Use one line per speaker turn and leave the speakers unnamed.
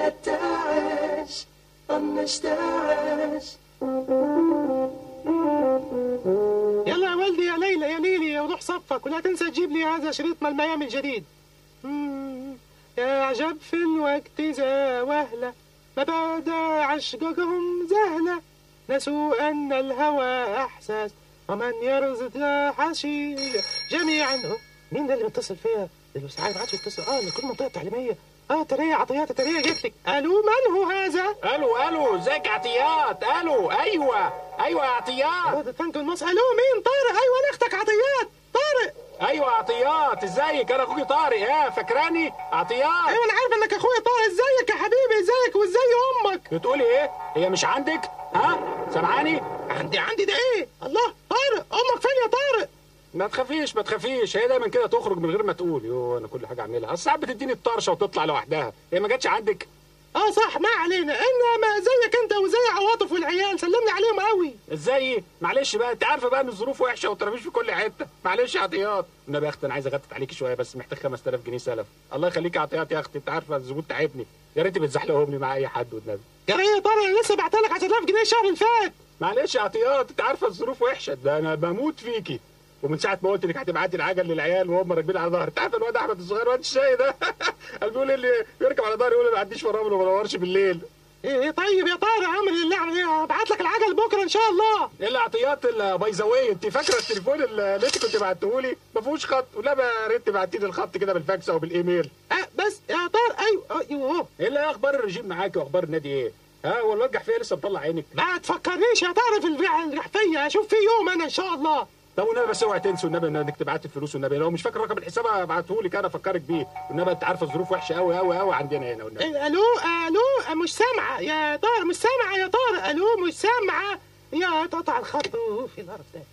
نتعش نشتعش
يلا يا والدي يا ليلى يا ليلي وروح صفك ولا تنسى تجيب لي هذا شريط من الميامي الجديد مم، يا عجب في الوقت ذا وهلة ما بعد عشقهم زهلة نسوا أن الهوى إحساس ومن يرزق حشي جميعا أهو، مين ده اللي متصل فيها؟ الوسعاء ما عادش يتصل اه اللي كل منطقة تعليمية اه ترية عطيات ترية جت لك الو من هو هذا؟
الو الو ازيك يا عطيات الو ايوه ايوه يا عطيات
اه ده تنك المصر الو مين طارق ايوه انا اختك عطيات طارق
ايوه يا عطيات ازيك انا اخوكي طارق ها فاكراني عطيات
ايوه انا عارف انك اخويا طارق ازيك يا حبيبي ازيك وازاي امك
بتقولي ايه هي مش عندك ها سامعاني
عندي عندي ده ايه الله طارق امك فين يا طارق
ما تخافيش ما تخافيش هي دايما كده تخرج من غير ما تقول يو انا كل حاجه اعملها أصل ساعات بتديني الطرشه وتطلع لوحدها هي ما جاتش عندك
اه صح ما علينا انما زيك انت وزي عواطف والعيال سلمني عليهم قوي
ازاي معلش بقى انت عارفه بقى ان الظروف وحشه والترابيش في كل حته معلش يا عطيات النبي يا اختي انا عايز اغتت عليكي شويه بس محتاج 5000 جنيه سلف الله يخليك يا عطيات يا اختي انت عارفه الزبون تعبني يا ريت بتزحلقهم لي مع اي حد والنبي
يا ايه يا طارق انا لسه بعت لك 10000 جنيه الشهر اللي فات
معلش يا عطيات انت عارفه الظروف وحشه ده انا بموت فيكي ومن ساعه ما قلت انك هتبعتي العجل للعيال وهم راكبين على ظهر انت عارف الواد احمد الصغير واد الشاي ده قال بيقول اللي بيركب على ظهري يقول ما عنديش فرامل وما بدورش بالليل
ايه إيه طيب يا طارق اعمل اللي اعمل ايه ابعت لك العجل بكره ان شاء الله
ايه اللي عطيات الباي ذا واي انت فاكره التليفون اللي انت كنت بعته لي ما فيهوش خط ولا يا ريت تبعتي لي الخط كده بالفاكس او بالايميل
آه بس يا طارق ايوه ايوه
ايه اللي اخبار الرجيم معاكي واخبار النادي ايه ها هو الواد جحفيه لسه مطلع عينك
ما تفكرنيش يا طارق في البيع الرحفيه اشوف في يوم انا ان شاء الله
طب والنبي بس اوعي تنسوا النبي انك تبعتي الفلوس والنبي لو مش فاكر رقم الحساب ابعته لك انا افكرك بيه والنبي انت عارفه الظروف وحشه قوي قوي قوي عندنا هنا والنبي
إيه، الو الو مش سامعه يا طارق مش سامعه يا طارق الو مش سامعه يا قطع الخط أوف، في القرف ده